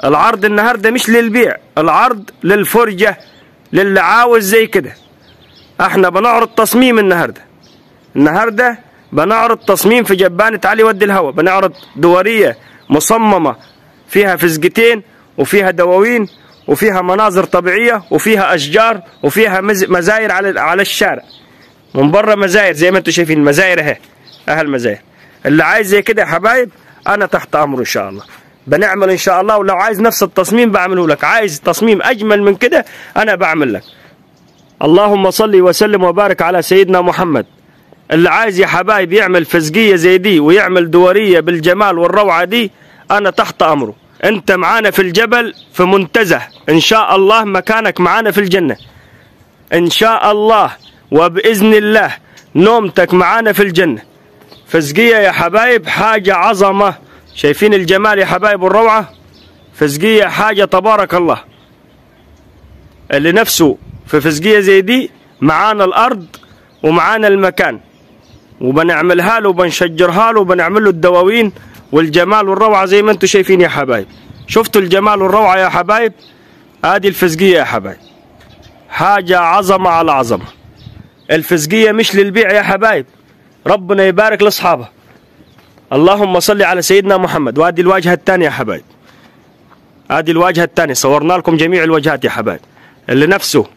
العرض النهارده مش للبيع العرض للفرجة للي عاوز زي كده احنا بنعرض تصميم النهارده النهارده بنعرض تصميم في جبانة علي ود الهوى بنعرض دورية مصممة فيها فزقتين وفيها دواوين وفيها مناظر طبيعية وفيها أشجار وفيها مز- مزاير على على الشارع من بره مزاير زي ما انتم شايفين المزاير اهي اهي المزاير اللي عايز زي كده يا حبايب انا تحت امره ان شاء الله بنعمل ان شاء الله ولو عايز نفس التصميم بعمله لك عايز تصميم اجمل من كده انا بعمل لك اللهم صل وسلم وبارك على سيدنا محمد اللي عايز يا حبايب يعمل فزقية زي دي ويعمل دورية بالجمال والروعة دي أنا تحت أمره أنت معانا في الجبل في منتزه إن شاء الله مكانك معانا في الجنة إن شاء الله وبإذن الله نومتك معانا في الجنة فزقية يا حبايب حاجة عظمة شايفين الجمال يا حبايب والروعة فزقية حاجة تبارك الله اللي نفسه في فزقية زي دي معانا الأرض ومعانا المكان وبنعملها له وبنشجرها له وبنعمل له الدواوين والجمال والروعة زي ما انتم شايفين يا حبايب شفتوا الجمال والروعة يا حبايب ادي الفزقية يا حبايب حاجة عظمة على عظمة الفزقية مش للبيع يا حبايب ربنا يبارك لاصحابها اللهم صل على سيدنا محمد وادي الواجهة الثانية يا حبايب ادي الواجهة الثانية صورنا لكم جميع الوجهات يا حبايب اللي نفسه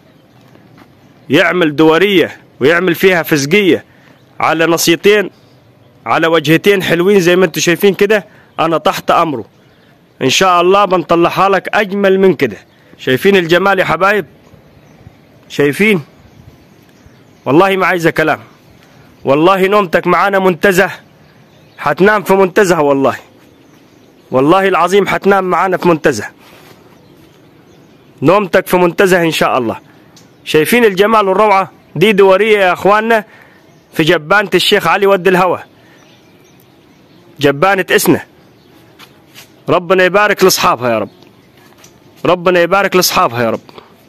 يعمل دورية ويعمل فيها فزقية على نصيتين على وجهتين حلوين زي ما انتم شايفين كده انا تحت امره ان شاء الله بنطلعها لك اجمل من كده شايفين الجمال يا حبايب شايفين والله ما عايزه كلام والله نومتك معانا منتزه حتنام في منتزه والله والله العظيم حتنام معانا في منتزه نومتك في منتزه ان شاء الله شايفين الجمال والروعه دي دوريه يا اخواننا في جبانة الشيخ علي ود الهوى جبانة اسنة ربنا يبارك لاصحابها يا رب ربنا يبارك لاصحابها يا رب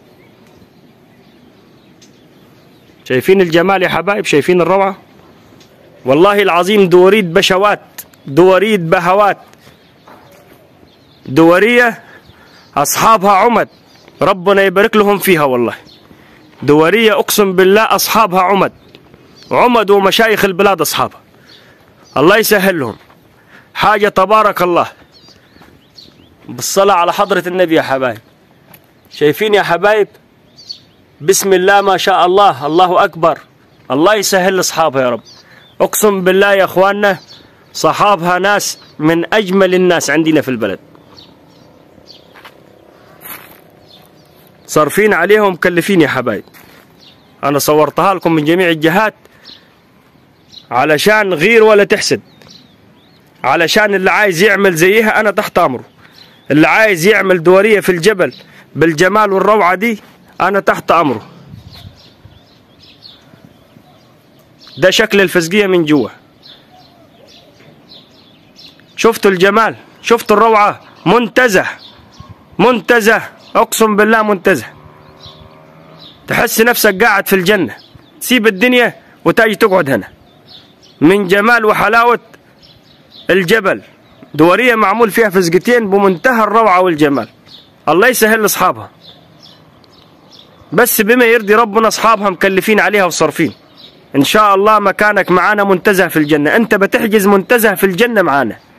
شايفين الجمال يا حبايب شايفين الروعة والله العظيم دوريد بشوات دوريد بهوات دورية أصحابها عمد ربنا يبارك لهم فيها والله دورية أقسم بالله أصحابها عمد عمد ومشايخ البلاد أصحابها الله يسهل لهم حاجة تبارك الله بالصلاة على حضرة النبي يا حبايب شايفين يا حبايب بسم الله ما شاء الله الله أكبر الله يسهل لأصحابها يا رب أقسم بالله يا أخواننا صحابها ناس من أجمل الناس عندنا في البلد صارفين عليهم مكلفين يا حبايب أنا صورتها لكم من جميع الجهات علشان غير ولا تحسد علشان اللي عايز يعمل زيها أنا تحت أمره اللي عايز يعمل دورية في الجبل بالجمال والروعة دي أنا تحت أمره ده شكل الفزقية من جوا شفتوا الجمال شفتوا الروعة منتزه منتزه أقسم بالله منتزه تحس نفسك قاعد في الجنة تسيب الدنيا وتجي تقعد هنا من جمال وحلاوة الجبل دورية معمول فيها فزقتين بمنتهى الروعة والجمال الله يسهل لأصحابها بس بما يرضي ربنا أصحابها مكلفين عليها وصارفين إن شاء الله مكانك معانا منتزه في الجنة أنت بتحجز منتزه في الجنة معانا